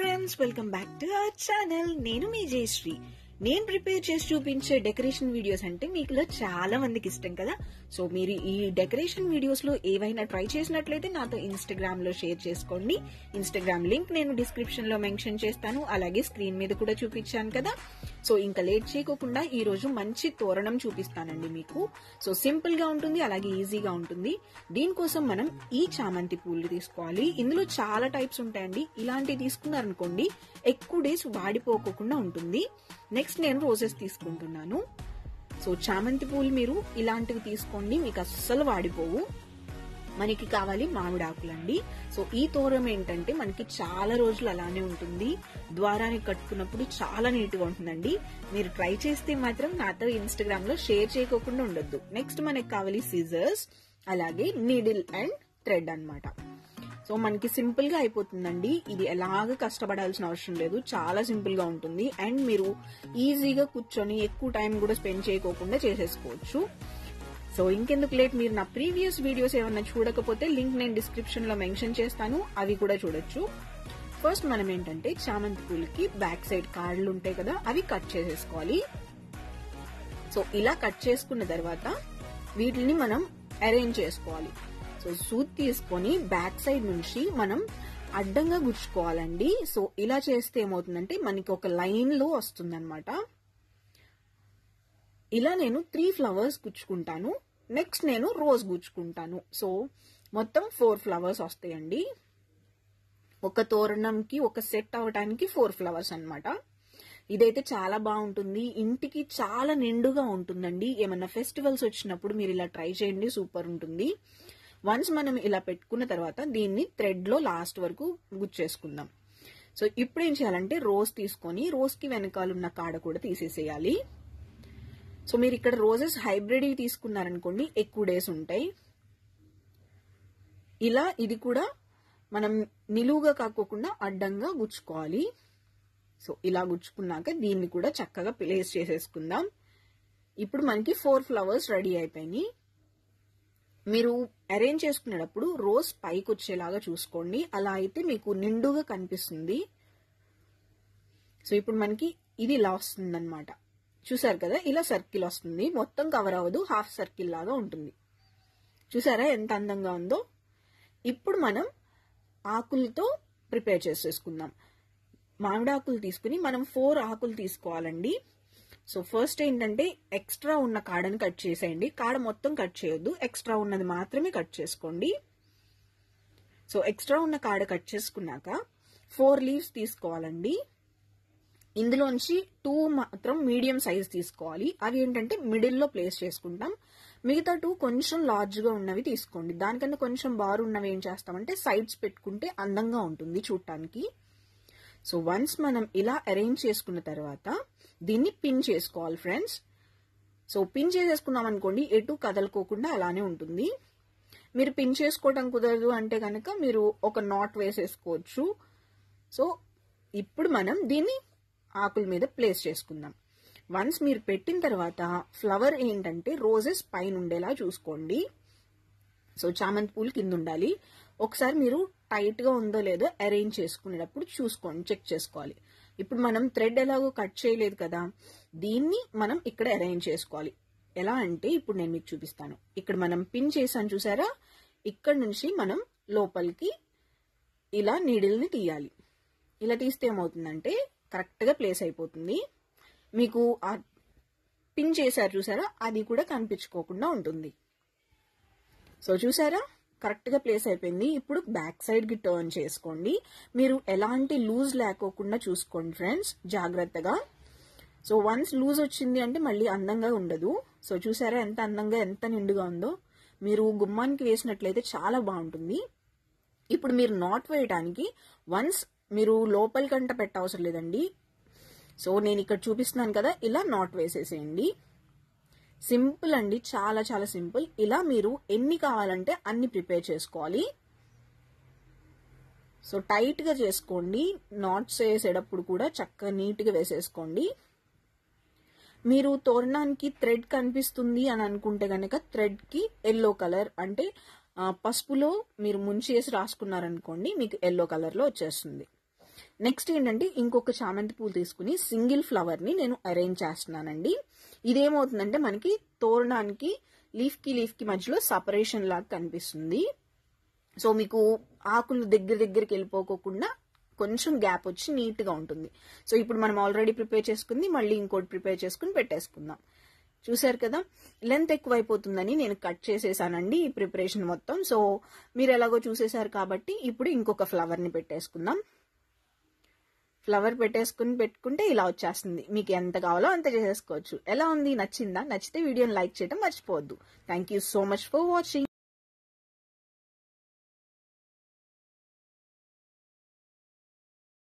friends welcome back to our channel నేను మీ జయశ్రీ నేను ప్రిపేర్ చేసి చూపించే డెకరేషన్ వీడియోస్ అంటే మీకులో చాలా మందికి ఇష్టం కదా సో మీరు ఈ డెకరేషన్ వీడియోస్ లో ఏవైనా ట్రై చేసినట్లయితే నాతో ఇన్స్టాగ్రామ్ లో షేర్ చేసుకోండి ఇన్స్టాగ్రామ్ లింక్ నేను డిస్క్రిప్షన్ లో మెన్షన్ చేస్తాను అలాగే స్క్రీన్ మీద కూడా చూపించాను కదా సో ఇంకా లేట్ చేయకోకుండా ఈ రోజు మంచి తోరణం చూపిస్తానండి మీకు సో సింపుల్ గా ఉంటుంది అలాగే ఈజీగా ఉంటుంది దీనికోసం మనం ఈ చామంతి పూలు తీసుకోవాలి ఇందులో చాలా టైప్స్ ఉంటాయండి ఇలాంటివి తీసుకున్నారనుకోండి ఎక్కువ డేస్ వాడిపోకోకుండా ఉంటుంది నెక్స్ట్ నేను రోజెస్ తీసుకుంటున్నాను సో చామంతి పూలు మీరు ఇలాంటివి తీసుకోండి మీకు అస్సలు వాడిపోవు మనకి కావాలి మామిడి ఆకులండి సో ఈ తోరం ఏంటంటే మనకి చాలా రోజులు అలానే ఉంటుంది ద్వారానికి కట్టుకున్నప్పుడు చాలా నీట్ గా ఉంటుందండి మీరు ట్రై చేస్తే మాత్రం నాతో ఇన్స్టాగ్రామ్ లో షేర్ చేయకోకుండా ఉండొద్దు నెక్స్ట్ మనకి కావాలి సీజర్స్ అలాగే నీడిల్ అండ్ థ్రెడ్ అన్నమాట సో మనకి సింపుల్ గా అయిపోతుందండి ఇది ఎలాగ కష్టపడాల్సిన అవసరం లేదు చాలా సింపుల్ గా ఉంటుంది అండ్ మీరు ఈజీగా కూర్చొని ఎక్కువ టైం కూడా స్పెండ్ చేయకోకుండా చేసేసుకోవచ్చు సో ఇంకెందుకు లేట్ మీరు నా ప్రీవియస్ వీడియోస్ ఏమన్నా చూడకపోతే లింక్ నేను డిస్క్రిప్షన్ లో మెన్షన్ చేస్తాను అవి కూడా చూడొచ్చు ఫస్ట్ మనం ఏంటంటే చామంతి పూలకి బ్యాక్ సైడ్ కార్డులు ఉంటాయి కదా అవి కట్ చేసేసుకోవాలి సో ఇలా కట్ చేసుకున్న తర్వాత వీటిని మనం అరేంజ్ చేసుకోవాలి సో సూత్ తీసుకొని బ్యాక్ సైడ్ నుంచి మనం అడ్డంగా గుచ్చుకోవాలండి సో ఇలా చేస్తే ఏమవుతుందంటే మనకి ఒక లైన్ లో వస్తుందన్నమాట ఇలా నేను త్రీ ఫ్లవర్స్ గుచ్చుకుంటాను నెక్స్ట్ నేను రోజ్ గుచ్చుకుంటాను సో మొత్తం ఫోర్ ఫ్లవర్స్ వస్తాయండి ఒక తోరణంకి ఒక సెట్ అవడానికి ఫోర్ ఫ్లవర్స్ అనమాట ఇదైతే చాలా బాగుంటుంది ఇంటికి చాలా నిండుగా ఉంటుందండి ఏమన్నా ఫెస్టివల్స్ వచ్చినప్పుడు మీరు ఇలా ట్రై చేయండి సూపర్ ఉంటుంది వన్స్ మనం ఇలా పెట్టుకున్న తర్వాత దీన్ని థ్రెడ్ లో లాస్ట్ వరకు గుచ్చేసుకుందాం సో ఇప్పుడు ఏం చేయాలంటే రోజ్ తీసుకొని రోజ్ కి వెనకాలన్న కాడ కూడా తీసేసేయాలి సో మీరు ఇక్కడ రోజెస్ హైబ్రిడ్ తీసుకున్నారనుకోండి ఎక్కువ డేస్ ఉంటాయి ఇలా ఇది కూడా మనం నిలువుగా కాకోకుండా అడ్డంగా గుచ్చుకోవాలి సో ఇలా గుచ్చుకున్నాక దీన్ని కూడా చక్కగా ప్లేస్ చేసేసుకుందాం ఇప్పుడు మనకి ఫోర్ ఫ్లవర్స్ రెడీ అయిపోయినాయి మీరు అరేంజ్ చేసుకునేటప్పుడు రోజ్ పైకి వచ్చేలాగా చూసుకోండి అలా అయితే మీకు నిండుగా కనిపిస్తుంది సో ఇప్పుడు మనకి ఇది ఇలా వస్తుంది అనమాట చూసారు కదా ఇలా సర్కిల్ వస్తుంది మొత్తం కవర్ అవ్వదు హాఫ్ సర్కిల్ లాగా ఉంటుంది చూసారా ఎంత అందంగా ఉందో ఇప్పుడు మనం ఆకులతో ప్రిపేర్ చేసేసుకుందాం మామిడి ఆకులు తీసుకుని మనం ఫోర్ ఆకులు తీసుకోవాలండి సో ఫస్ట్ ఏంటంటే ఎక్స్ట్రా ఉన్న కాడని కట్ చేసేయండి కాడ మొత్తం కట్ చేయొద్దు ఎక్స్ట్రా ఉన్నది మాత్రమే కట్ చేసుకోండి సో ఎక్స్ట్రా ఉన్న కాడ కట్ చేసుకున్నాక ఫోర్ లీవ్స్ తీసుకోవాలండి ఇందులోంచి టూ మాత్రం మీడియం సైజ్ తీసుకోవాలి అవి ఏంటంటే మిడిల్లో ప్లేస్ చేసుకుంటాం మిగతా టూ కొంచెం లార్జ్ గా ఉన్నవి తీసుకోండి దానికన్నా కొంచెం బారు ఉన్నవి ఏం చేస్తామంటే సైడ్స్ పెట్టుకుంటే అందంగా ఉంటుంది చూడటానికి సో వన్స్ మనం ఇలా అరేంజ్ చేసుకున్న తర్వాత దీన్ని పిన్ చేసుకోవాలి ఫ్రెండ్స్ సో పిన్ చేసేసుకున్నాం అనుకోండి ఎటు కదలుకోకుండా అలానే ఉంటుంది మీరు పిన్ చేసుకోవటం కుదరదు అంటే కనుక మీరు ఒక నాట్ వేసేసుకోవచ్చు సో ఇప్పుడు మనం దీన్ని ఆకుల మీద ప్లేస్ చేసుకుందాం వన్స్ మీరు పెట్టిన తర్వాత ఫ్లవర్ ఏంటంటే రోజెస్ పైన ఉండేలా చూసుకోండి సో చామంతి పూలు కింద ఉండాలి ఒకసారి మీరు టైట్ గా ఉందో లేదో అరేంజ్ చేసుకునేటప్పుడు చూసుకోండి చెక్ చేసుకోవాలి ఇప్పుడు మనం థ్రెడ్ ఎలాగో కట్ చేయలేదు కదా దీన్ని మనం ఇక్కడ అరేంజ్ చేసుకోవాలి ఎలా అంటే ఇప్పుడు నేను మీకు చూపిస్తాను ఇక్కడ మనం పిన్ చేసాను చూసారా ఇక్కడ నుంచి మనం లోపలికి ఇలా నీడిల్ని తీయాలి ఇలా తీస్తే ఏమవుతుందంటే కరెక్ట్ గా ప్లేస్ అయిపోతుంది మీకు ఆ పిన్ చేశారు చూసారా అది కూడా కనిపించుకోకుండా ఉంటుంది సో చూసారా కరెక్ట్ గా ప్లేస్ అయిపోయింది ఇప్పుడు బ్యాక్ సైడ్ కి టర్న్ చేసుకోండి మీరు ఎలాంటి లూజ్ లేకోకుండా చూసుకోండి ఫ్రెండ్స్ జాగ్రత్తగా సో వన్స్ లూజ్ వచ్చింది అంటే మళ్ళీ అందంగా ఉండదు సో చూసారా ఎంత అందంగా ఎంత నిండుగా ఉందో మీరు గుమ్మానికి వేసినట్లయితే చాలా బాగుంటుంది ఇప్పుడు మీరు నాట్ వేయడానికి వన్స్ మీరు లోపలికంట పెట్టవసరం లేదండి సో నేను ఇక్కడ చూపిస్తున్నాను కదా ఇలా నాట్ వేసేసేయండి సింపుల్ అండి చాలా చాలా సింపుల్ ఇలా మీరు ఎన్ని కావాలంటే అన్ని ప్రిపేర్ చేసుకోవాలి సో టైట్ గా చేసుకోండి నాట్స్ వేసేటప్పుడు కూడా చక్కగా నీట్ గా వేసేసుకోండి మీరు తోరణానికి థ్రెడ్ కనిపిస్తుంది అని అనుకుంటే గనక థ్రెడ్ కి ఎల్లో కలర్ అంటే పసుపులో మీరు ముంచేసి రాసుకున్నారనుకోండి మీకు ఎల్లో కలర్ లో వచ్చేస్తుంది నెక్స్ట్ ఏంటంటే ఇంకొక చామంతి పూలు తీసుకుని సింగిల్ ఫ్లవర్ ని నేను అరేంజ్ చేస్తున్నానండి ఇదేమవుతుందంటే మనకి తోరణానికి లీఫ్ కి లీఫ్ కి మధ్యలో సపరేషన్ లాగా కనిపిస్తుంది సో మీకు ఆకులు దగ్గర దగ్గరికి వెళ్ళిపోకోకుండా కొంచెం గ్యాప్ వచ్చి నీట్ గా ఉంటుంది సో ఇప్పుడు మనం ఆల్రెడీ ప్రిపేర్ చేసుకుంది మళ్ళీ ఇంకోటి ప్రిపేర్ చేసుకుని పెట్టేసుకుందాం చూసారు కదా లెంత్ ఎక్కువైపోతుందని నేను కట్ చేసేసానండి ఈ ప్రిపరేషన్ మొత్తం సో మీరు ఎలాగో చూసేశారు కాబట్టి ఇప్పుడు ఇంకొక ఫ్లవర్ ని పెట్టేసుకుందాం ఫ్లవర్ పెట్టేసుకుని పెట్టుకుంటే ఇలా వచ్చేస్తుంది మీకు ఎంత కావాలో అంత చేసేసుకోవచ్చు ఎలా ఉంది నచ్చిందా నచ్చితే వీడియోని లైక్ చేయడం మర్చిపోవద్దు thank you so much for watching